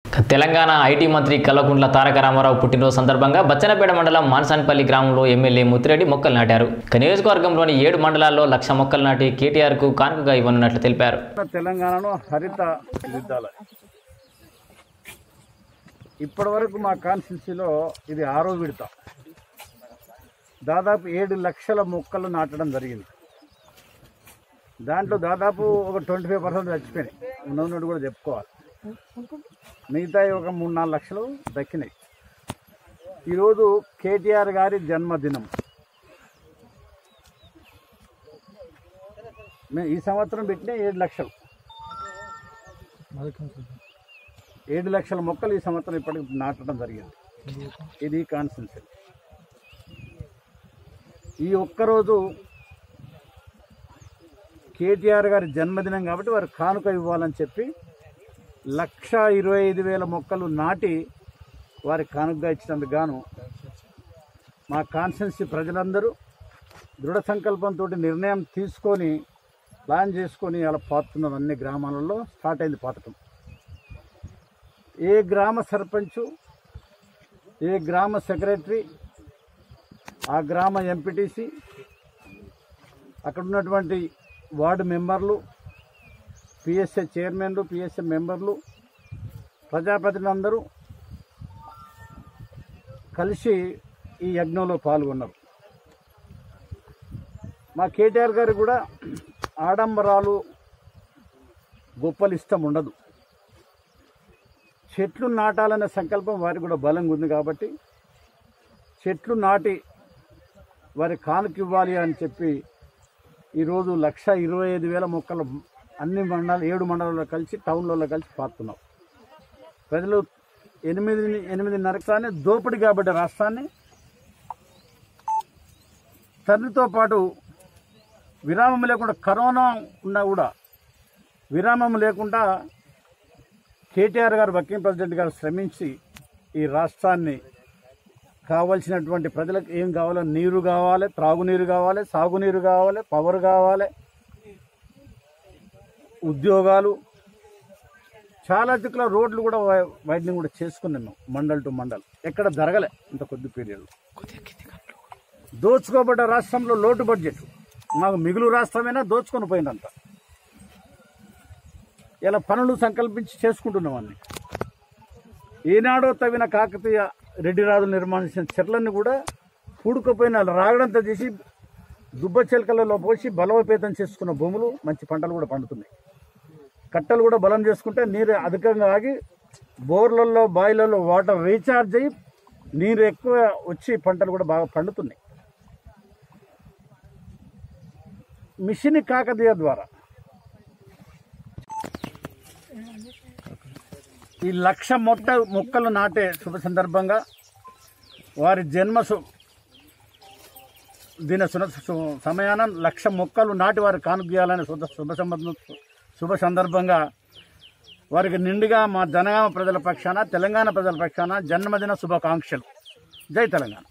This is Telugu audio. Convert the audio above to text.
తెలంగాణ ఐటీ మంత్రి కల్వకుంట్ల తారక రామారావు పుట్టినరోజు సందర్భంగా బచ్చనపేట మండలం మాన్సాన్పల్లి గ్రామంలో ఎమ్మెల్యే ముత్తిరెడ్డి మొక్కలు నాటారు ఇక నియోజకవర్గంలోని ఏడు మండలాల్లో లక్ష మొక్కలు నాటి కేటీఆర్కు కానుకగా ఇవ్వనున్నట్లు తెలిపారు తెలంగాణలో హరిత విద్యాలయం ఇప్పటి వరకు మా కాన్స్టిట్యూన్సీలో ఇది ఆరో విడత దాదాపు ఏడు లక్షల మొక్కలు నాటడం జరిగింది దాంట్లో దాదాపు ఒక ట్వంటీ ఫైవ్ పర్సెంట్ చచ్చిపోయినాయి ఉన్నది కూడా చెప్పుకోవాలి మిగతా ఒక మూడు నాలుగు లక్షలు దక్కినాయి ఈరోజు కేటీఆర్ గారి జన్మదినం మేము ఈ సంవత్సరం పెట్టిన ఏడు లక్షలు ఏడు లక్షల మొక్కలు ఈ సంవత్సరం ఇప్పటికి నాటడం జరిగింది ఇది కాన్సెన్సీ ఈ ఒక్కరోజు కేటీఆర్ గారి జన్మదినం కాబట్టి వారు కానుక ఇవ్వాలని చెప్పి లక్ష ఇరవై ఐదు వేల మొక్కలు నాటి వారి కానుకగా ఇచ్చినందుకు గాను మా కాన్స్టిట్యున్సీ ప్రజలందరూ దృఢ సంకల్పంతో నిర్ణయం తీసుకొని ప్లాన్ చేసుకొని అలా పాతున్నారు అన్ని గ్రామాలలో స్టార్ట్ అయింది పాతకం ఏ గ్రామ సర్పంచు ఏ గ్రామ సెక్రటరీ ఆ గ్రామ ఎంపీటీసీ అక్కడ ఉన్నటువంటి వార్డు మెంబర్లు పిఎస్ఏ చైర్మన్లు పిఎస్ఏ మెంబర్లు ప్రజాప్రతినిధులందరూ కలిసి ఈ యజ్ఞంలో పాల్గొన్నారు మా కేటీఆర్ గారు కూడా ఆడంబరాలు గొప్పలు ఇష్టం ఉండదు చెట్లు నాటాలనే సంకల్పం వారికి కూడా బలంగా ఉంది కాబట్టి చెట్లు నాటి వారి కానుక ఇవ్వాలి అని చెప్పి ఈరోజు లక్ష ఇరవై ఐదు వేల మొక్కలు అన్ని మండలాలు ఏడు మండలాల్లో కలిసి టౌన్లలో కలిసి పాతున్నాం ప్రజలు ఎనిమిది ఎనిమిదిన్నరకానే దోపిడీ కాబట్టి రాష్ట్రాన్ని తండ్రితో పాటు విరామం లేకుండా కరోనా ఉన్నా కూడా విరామం లేకుండా కేటీఆర్ గారు వర్కింగ్ ప్రెసిడెంట్ గారు శ్రమించి ఈ రాష్ట్రాన్ని కావాల్సినటువంటి ప్రజలకు ఏం కావాలో నీరు కావాలి త్రాగునీరు కావాలి సాగునీరు కావాలి పవర్ కావాలి ఉద్యోగాలు చాలా దిక్కుల రోడ్లు కూడా వై- వైడ్నింగ్ కూడా చేసుకున్నాం మేము మండల్ టు మండల్ ఎక్కడ జరగలే ఇంత కొద్ది పీరియడ్లో దోచుకోబడ్డ రాష్ట్రంలో లోటు బడ్జెట్ మాకు మిగులు రాష్ట్రమైనా దోచుకొని పోయిందంత ఇలా పనులు సంకల్పించి చేసుకుంటున్నాం అన్ని ఏనాడో తవ్విన కాకతీయ రెడ్డి రాజులు నిర్మాణించిన చెట్లన్నీ కూడా పూడుకుపోయిన రాగడంతా చేసి దుబ్బ చిలకలలో పోసి బలోపేతం చేసుకున్న భూములు మంచి పంటలు కూడా పండుతున్నాయి కట్టలు కూడా బలం చేసుకుంటే నీరు అధికంగా ఆగి బోర్లలో బాయిలలో వాటర్ రీఛార్జ్ అయ్యి నీరు ఎక్కువ వచ్చి పంటలు కూడా బాగా పండుతున్నాయి మిషన్ కాకతీయ ద్వారా ఈ లక్ష మొట్ట మొక్కలు నాటే శుభ సందర్భంగా వారి జన్మ సు- దిన సున సు- సమయాన లక్ష మొక్కలు నాటి వారి కానుకీయాలని శుభ శుభ సంబంధం శుభ సందర్భంగా వారికి నిండుగా మా జనగామ ప్రజల పక్షాన తెలంగాణ ప్రజల పక్షాన జన్మదిన శుభాకాంక్షలు జై తెలంగాణ